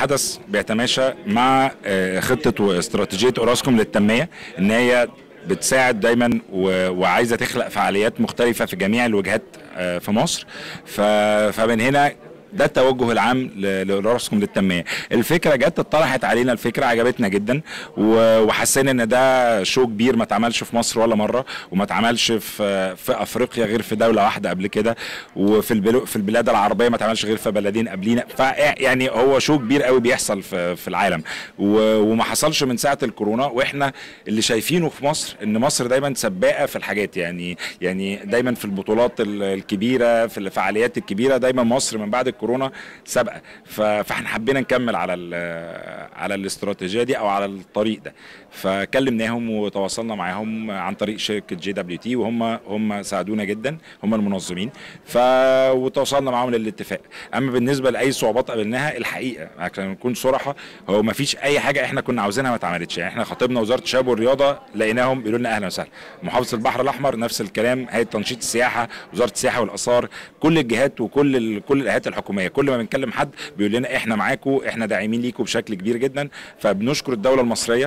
الحدث بيتماشى مع آه، خطه واستراتيجيه اوراسكوم للتنميه ان هي بتساعد دايما و- وعايزه تخلق فعاليات مختلفه في جميع الوجهات آه، في مصر ف- فمن هنا ده التوجه العام ل- لراسكم للتنميه الفكره جت اتطرحت علينا الفكره عجبتنا جدا و- وحسينا ان ده شو كبير ما اتعملش في مصر ولا مره وما اتعملش في في افريقيا غير في دوله واحده قبل كده وفي البلو في البلاد العربيه ما اتعملش غير في بلدين قبلينا ف يعني هو شو كبير قوي بيحصل في في العالم و- وما حصلش من ساعه الكورونا واحنا اللي شايفينه في مصر ان مصر دايما سباقه في الحاجات يعني يعني دايما في البطولات ال- الكبيره في الفعاليات الكبيره دايما مصر من بعد الكورونا سابقه ف- فاحنا حبينا نكمل على ال- على الاستراتيجيه دي او على الطريق ده فكلمناهم وتواصلنا معاهم عن طريق شركه جي دبليو تي وهم هم ساعدونا جدا هم المنظمين ف وتواصلنا معاهم للاتفاق اما بالنسبه لاي صعوبات قابلناها الحقيقه عشان نكون صراحه هو ما فيش اي حاجه احنا كنا عاوزينها ما اتعملتش يعني احنا خاطبنا وزاره الشباب والرياضه لقيناهم بيقولوا لنا اهلا وسهلا محافظه البحر الاحمر نفس الكلام هيئه تنشيط السياحه وزاره السياحه والاثار كل الجهات وكل ال... كل الهيئات الحكوميه كل ما بنكلم حد بيقول لنا احنا معاكم احنا داعمين ليكم بشكل كبير جدا فبنشكر الدوله المصريه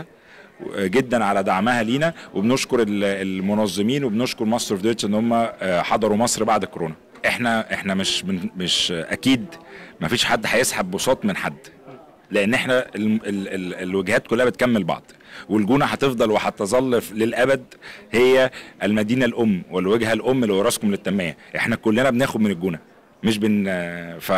جدا على دعمها لينا وبنشكر ال- المنظمين وبنشكر مصر اوف دويتش ان هم آه، حضروا مصر بعد كورونا احنا احنا مش من مش اكيد ما فيش حد هيسحب بساط من حد لان احنا ال ال ال الوجهات كلها بتكمل بعض والجونه هتفضل وهتظل ف- للابد هي المدينه الام والوجهه الام لوراسكم للتنميه احنا كلنا بناخد من الجونه مش بن ف...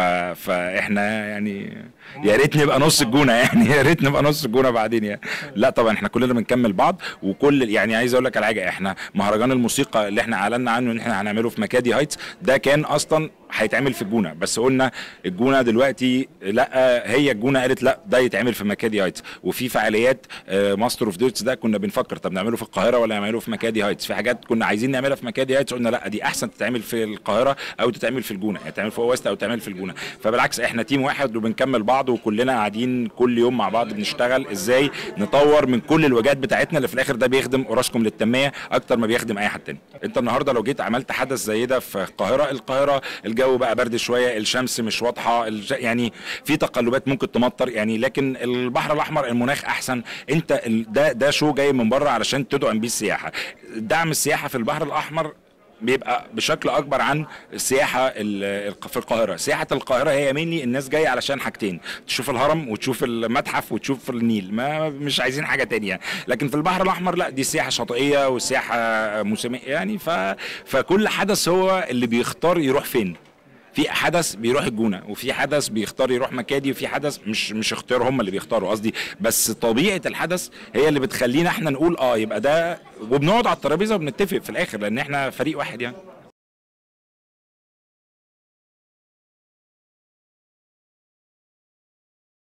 فاحنا يعني يا ريت نبقى نص الجونه يعني يا ريت نبقى نص الجونه بعدين يعني لا طبعا احنا كلنا بنكمل بعض وكل يعني عايز اقول لك على حاجه احنا مهرجان الموسيقى اللي احنا اعلنا عنه ان احنا هنعمله في مكادي هايتس ده كان اصلا هيتعمل في الجونه بس قلنا الجونه دلوقتي لا هي الجونه قالت لا ده يتعمل في مكادي هايتس وفي فعاليات ماستر اوف دوتس ده كنا بنفكر طب نعمله في القاهره ولا نعمله في مكادي هايتس في حاجات كنا عايزين نعملها في مكادي هايتس قلنا لا دي احسن تتعمل في القاهره او تتعمل في الجونه يعني تتعمل في ويست او تتعمل في الجونه فبالعكس احنا تيم واحد وبنكمل بعض وكلنا قاعدين كل يوم مع بعض بنشتغل ازاي نطور من كل الوجهات بتاعتنا اللي في الاخر ده بيخدم اوراسكوم للتنميه اكتر ما بيخدم اي حد تاني انت النهارده لو جيت عملت حدث زي ده في القاهره القاهره الجو بقى برد شويه الشمس مش واضحه الج... يعني في تقلبات ممكن تمطر يعني لكن البحر الاحمر المناخ احسن انت ال... ده ده شو جاي من بره علشان تدعم بيه السياحه دعم السياحه في البحر الاحمر بيبقى بشكل اكبر عن السياحه ال- في القاهره سياحه القاهره هي مني الناس جايه علشان حاجتين تشوف الهرم وتشوف المتحف وتشوف النيل ما مش عايزين حاجه تانية لكن في البحر الاحمر لا دي سياحه شاطئيه وسياحه موسميه يعني ف... فكل حدث هو اللي بيختار يروح فين في حدث بيروح الجونه وفي حدث بيختار يروح مكادي وفي حدث مش مش اختيار هم اللي بيختاروا قصدي بس طبيعه الحدث هي اللي بتخلينا احنا نقول اه يبقى ده وبنقعد على الترابيزه وبنتفق في الاخر لان احنا فريق واحد يعني